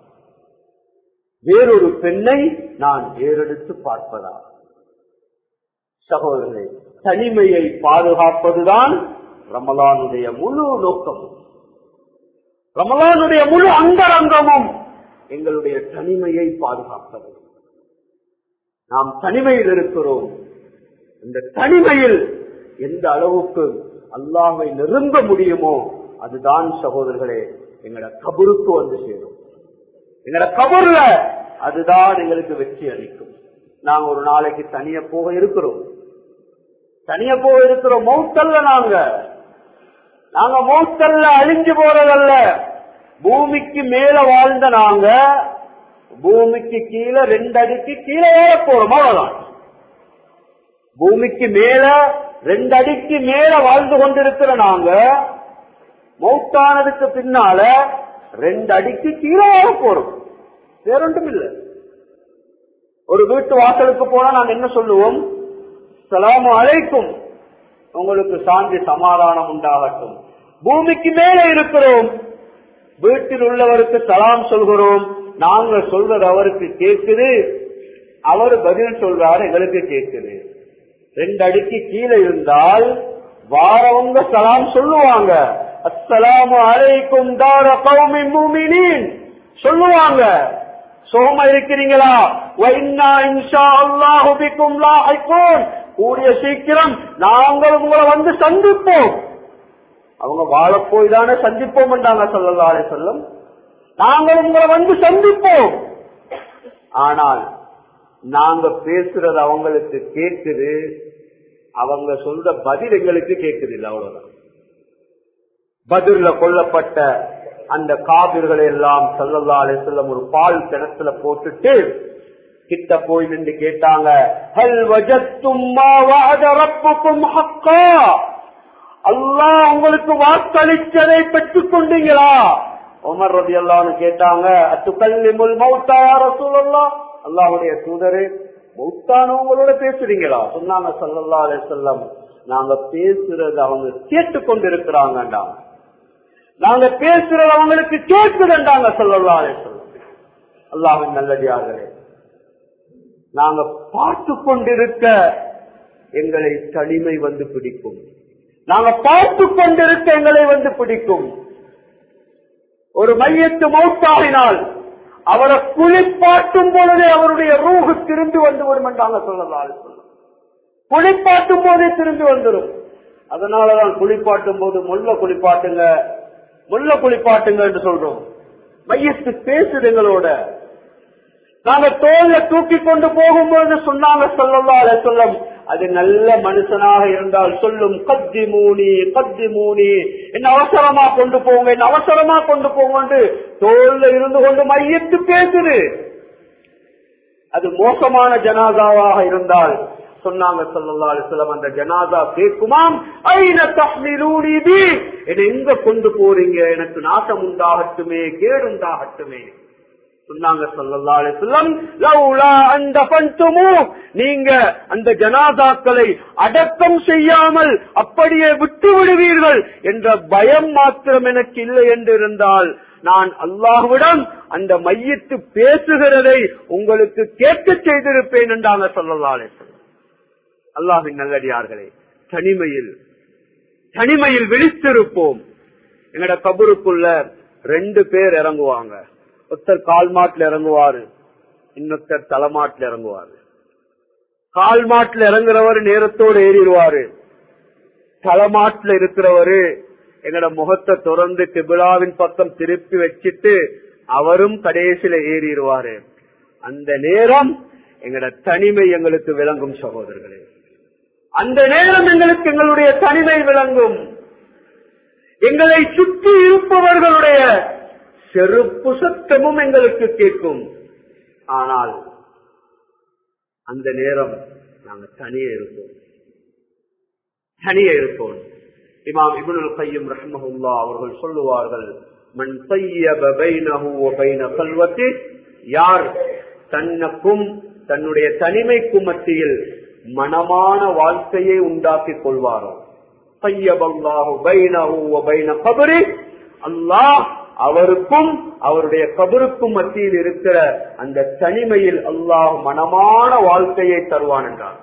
[SPEAKER 1] வேறொரு பெண்ணை நான் ஏறெடுத்து பார்ப்பதா சகோதரர்களே தனிமையை பாதுகாப்பதுதான் ரமலானுடைய முழு நோக்கம் ரமலானுடைய முழு அந்தரங்கமும் எங்களுடைய தனிமையை பாதுகாப்பது நாம் தனிமையில் இருக்கிறோம் இந்த தனிமையில் எந்த அளவுக்கு அல்லாவை நெருங்க முடியுமோ அதுதான் சகோதரர்களே எங்களோட கபருக்கு வந்து சேரும் எங்களோட கபர்ல அதுதான் எங்களுக்கு வெற்றி அளிக்கும் நாங்க ஒரு நாளைக்கு தனிய போக இருக்கிறோம் தனிய போக இருக்கிறோம் மௌத்தல்ல நாங்க நாங்க மௌத்தல்ல அழிஞ்சு போறதல்ல பூமிக்கு மேல வாழ்ந்த நாங்க பூமிக்கு கீழே ரெண்டு அடிக்கு கீழே ஏற போறோம் அவ்வளவுதான் பூமிக்கு மேல ரெண்டு அடிக்கு மேல வாழ்ந்து கொண்டிருக்கிற நாங்க மௌத்தானதுக்கு பின்னால ரெண்டு அடிக்கு கீழே ஏற போறோம் வேறொன்றும் இல்லை ஒரு வீட்டு வாசலுக்கு போனா நாங்க என்ன சொல்லுவோம் சலாமு அழைக்கும் உங்களுக்கு சாந்தி சமாதானம் உண்டாகட்டும் பூமிக்கு மேலே இருக்கிறோம் வீட்டில் உள்ளவருக்கு சலாம் சொல்கிறோம் நாங்க சொல்றது அவருக்கு கேட்குது அவர் பதில் சொல்றாரு எங்களுக்கு கேட்குது ரெண்டு அடிக்கு கீழே இருந்தால் வாரவங்க சலாம் சொல்லுவாங்க அஸ்ஸலாமு அலைக்கும் தார கௌமி மூமினின் சொல்லுவாங்க சுகமா இருக்கிறீங்களா வைன்னா இன்ஷா அல்லாஹு பிக்கும் லாஹிகூன் கூடிய சீக்கிரம் நாங்கள் உங்களை வந்து சந்திப்போம் அவங்க வாழ போய் தானே சந்திப்போம் என்றாங்க சொல்லல்லா அலைஹி வஸல்லம் நாங்கள் உங்களை வந்து சந்திப்போம் ஆனால் நாங்க பேசுறது அவங்களுக்கு கேக்குது அவங்க சொல்ற பதில் எங்களுக்கு கேக்குது இல்லை அவ்வளவுதான் பதில கொல்லப்பட்ட அந்த காவிர்களை எல்லாம் சல்லல்லா அலிசல்லம் ஒரு பால் கிணத்துல போட்டுட்டு கிட்ட போய் நின்று கேட்டாங்க ஹல் வஜத்தும் மா வஅத ரப்புக்கும் ஹக்கா அல்லாஹ் உங்களுக்கு வாக்களிச்சதை பெற்றுக் கொண்டீங்களா உமர் ரதி அல்லான்னு கேட்டாங்க அத்துக்கல்லிமுல் மௌத்தா ரசூலல்லா அல்லாஹ்வுடைய தூதரே மௌத்தானவங்களோட பேசுறீங்களா சொன்னாங்க சல்லல்லா அலிசல்லம் நாங்க பேசுறது அவங்க கேட்டுக்கொண்டிருக்கிறாங்கடா நாங்க பேசுறது அவங்களுக்கு கேட்குதுண்டாங்க சொல்லலாம் அல்லாவின் நல்லடியார்களே நாங்க பார்த்து கொண்டிருக்க எங்களை தனிமை வந்து பிடிக்கும் நாங்க பார்த்து கொண்டிருக்க எங்களை வந்து பிடிக்கும் ஒரு மையத்து மௌத்தாகினால் அவரை குளிப்பாட்டும் பொழுதே அவருடைய ரூஹு திரும்பி வந்து வரும் என்றாங்க சொல்லலாம் குளிப்பாட்டும் போதே திரும்பி வந்துடும் அதனாலதான் குளிப்பாட்டும் போது முள்ள குளிப்பாட்டுங்க முள்ள குளிப்பாட்டுங்க என்று சொல்றோம் மையத்து பேசுது எங்களோட நாங்க தோல்ல தூக்கி கொண்டு போகும்போது சொன்னாங்க சொல்லலாம் சொல்லம் அது நல்ல மனுஷனாக இருந்தால் சொல்லும் கத்தி மூனி கத்தி மூனி என்ன அவசரமா கொண்டு போங்க என்ன அவசரமா கொண்டு போங்க தோல்ல இருந்து கொண்டு மையத்து பேசுது அது மோசமான ஜனாதாவாக இருந்தால் சொன்னாங்க சொல்லலாம் சிலம் அந்த ஜனாதா கேட்குமாம் ஐன தஹ்மிலூனி பி என்னை எங்க கொண்டு போறீங்க எனக்கு நாட்டம் உண்டாகட்டுமே கேடு உண்டாகட்டுமே சொன்னாங்க சொல்லல்லா அலிஸ்லம் லவ்லா அந்த பந்துமு நீங்க அந்த ஜனாதாக்களை அடக்கம் செய்யாமல் அப்படியே விட்டு விடுவீர்கள் என்ற பயம் மாத்திரம் எனக்கு இல்லை என்று இருந்தால் நான் அல்லாஹ்விடம் அந்த மையத்து பேசுகிறதை உங்களுக்கு கேட்க செய்திருப்பேன் என்றாங்க சொல்லல்லா அலிஸ்லம் அல்லாஹின் நல்லடியார்களே தனிமையில் தனிமையில் விழித்திருப்போம் எங்கட கபருக்குள்ள ரெண்டு பேர் இறங்குவாங்க ஒருத்தர் கால் மாட்டுல இறங்குவாரு இன்னொருத்தர் தலைமாட்டுல இறங்குவாரு கால் மாட்டுல இறங்குறவர் நேரத்தோடு ஏறிடுவாரு தலைமாட்டுல இருக்கிறவரு எங்கட முகத்தை திறந்து திபிலாவின் பக்கம் திருப்பி வச்சிட்டு அவரும் கடைசியில ஏறிடுவாரு அந்த நேரம் எங்கட தனிமை எங்களுக்கு விளங்கும் சகோதரர்களே அந்த நேரம் எங்களுக்கு எங்களுடைய தனிமை விளங்கும் எங்களை சுற்றி இருப்பவர்களுடைய செருப்பு சத்தமும் எங்களுக்கு கேட்கும் ஆனால் அந்த நேரம் நாங்க தனியே இருப்போம் தனியே இருப்போம் இமாம் இபுனுல் கையும் ரஹ்மஹுல்லா அவர்கள் சொல்லுவார்கள் மண் தையப பைனஹு வ பைன கல்வத்தி யார் தன்னுக்கும் தன்னுடைய தனிமைக்கும் மத்தியில் மனமான வாழ்க்கையை உண்டாக்கிக் கொள்வாரோ தையபல்லாஹு பைனஹு வ பைன கபரி அல்லாஹ் அவருக்கும் அவருடைய கபருக்கும் மத்தியில் இருக்கிற அந்த தனிமையில் அல்லாஹ் மனமான வாழ்க்கையை தருவான் என்றார்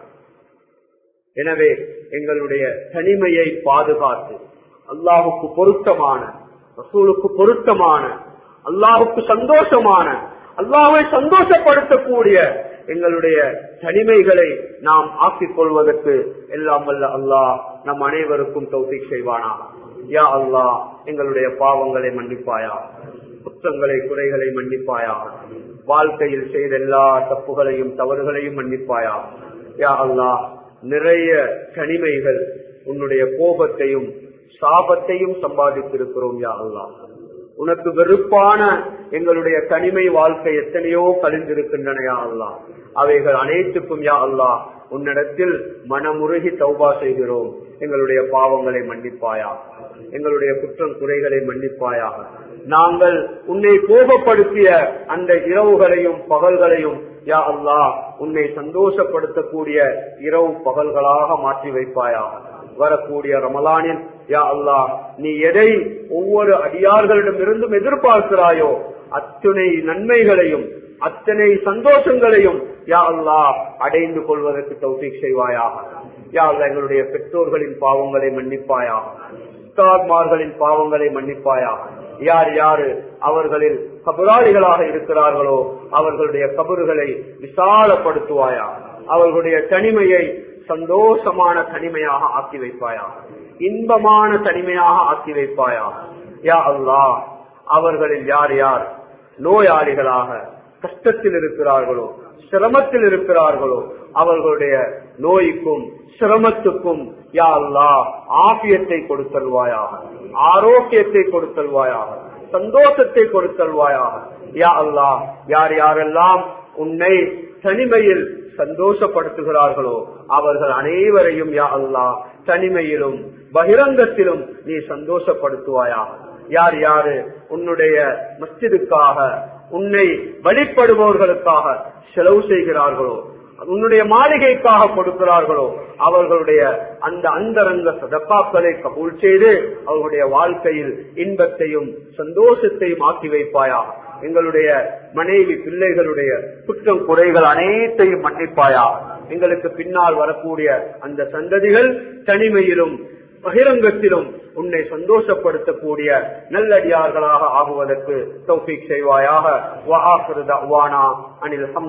[SPEAKER 1] எனவே எங்களுடைய தனிமையை பாதுகாத்து அல்லாஹுக்கு பொருத்தமான ரசூலுக்கு பொருத்தமான அல்லாஹுக்கு சந்தோஷமான அல்லாஹை சந்தோஷப்படுத்தக்கூடிய எங்களுடைய தனிமைகளை நாம் ஆக்கிக் கொள்வதற்கு எல்லாம் வல்ல அல்லாஹ் நம் அனைவருக்கும் தௌசிக் செய்வானா யா அல்லாஹ் எங்களுடைய பாவங்களை மன்னிப்பாயா குற்றங்களை குறைகளை மன்னிப்பாயா வாழ்க்கையில் செய்த எல்லா தப்புகளையும் தவறுகளையும் மன்னிப்பாயா யா அல்லாஹ் நிறைய தனிமைகள் உன்னுடைய கோபத்தையும் சாபத்தையும் சம்பாதித்திருக்கிறோம் யா அல்லாஹ் உனக்கு வெறுப்பான எங்களுடைய தனிமை வாழ்க்கை எத்தனையோ கழிந்திருக்கின்றன யா அல்லாஹ் அவைகள் அனைத்துக்கும் யா அல்லாஹ் உன்னிடத்தில் மனமுருகி தௌபா செய்கிறோம் எங்களுடைய பாவங்களை மன்னிப்பாயா எங்களுடைய குற்றம் குறைகளை மன்னிப்பாயாக நாங்கள் உன்னை கோபப்படுத்திய அந்த இரவுகளையும் பகல்களையும் யா அல்லாஹ் உன்னை சந்தோஷப்படுத்தக்கூடிய இரவு பகல்களாக மாற்றி வைப்பாயா வரக்கூடிய ரமலானில் யா அல்லாஹ் நீ எதை ஒவ்வொரு அடியார்களிடமிருந்தும் எதிர்பார்க்கிறாயோ அத்துணை நன்மைகளையும் அத்தனை சந்தோஷங்களையும் யா அல்லாஹ் அடைந்து கொள்வதற்கு தௌஃபீக் செய்வாயாக யா அல்லாஹ் எங்களுடைய பெற்றோர்களின் பாவங்களை மன்னிப்பாயாக உஸ்தாத்மார்களின் பாவங்களை மன்னிப்பாயாக யார் யாரு அவர்களில் கபராளிகளாக இருக்கிறார்களோ அவர்களுடைய கபறுகளை விசாலப்படுத்துவாயா அவர்களுடைய தனிமையை சந்தோஷமான தனிமையாக ஆக்கி வைப்பாயா இன்பமான தனிமையாக ஆக்கி வைப்பாயா யா அல்லாஹ் அவர்களில் யார் யார் நோயாளிகளாக கஷ்டத்தில் இருக்கிறார்களோ சிரமத்தில் இருக்கிறார்களோ அவர்களுடைய நோய்க்கும் சிரமத்துக்கும் யா அல்லா ஆபியத்தை கொடுத்தல்வாயாக ஆரோக்கியத்தை கொடுத்தல்வாயாக சந்தோஷத்தை கொடுத்தல்வாயாக யா அல்லா யார் யாரெல்லாம் உன்னை தனிமையில் சந்தோஷப்படுத்துகிறார்களோ அவர்கள் அனைவரையும் யா அல்லா தனிமையிலும் பகிரங்கத்திலும் நீ சந்தோஷப்படுத்துவாயாக யார் யாரு உன்னுடைய மஸ்ஜிதுக்காக உன்னை வழிபடுபவர்களுக்காக செலவு செய்கிறார்களோ உன்னுடைய மாளிகைக்காக கொடுக்கிறார்களோ அவர்களுடைய அந்த அந்தரங்க சதப்பாக்களை கபூல் செய்து அவர்களுடைய வாழ்க்கையில் இன்பத்தையும் சந்தோஷத்தையும் ஆக்கி வைப்பாயா எங்களுடைய மனைவி பிள்ளைகளுடைய குற்றம் குறைகள் அனைத்தையும் மன்னிப்பாயா எங்களுக்கு பின்னால் வரக்கூடிய அந்த சந்ததிகள் தனிமையிலும் பகிரங்கத்திலும் உன்னை சந்தோஷப்படுத்தக்கூடிய நல்லடியார்களாக ஆகுவதற்கு தௌஃபீக் செய்வாயாக அனில்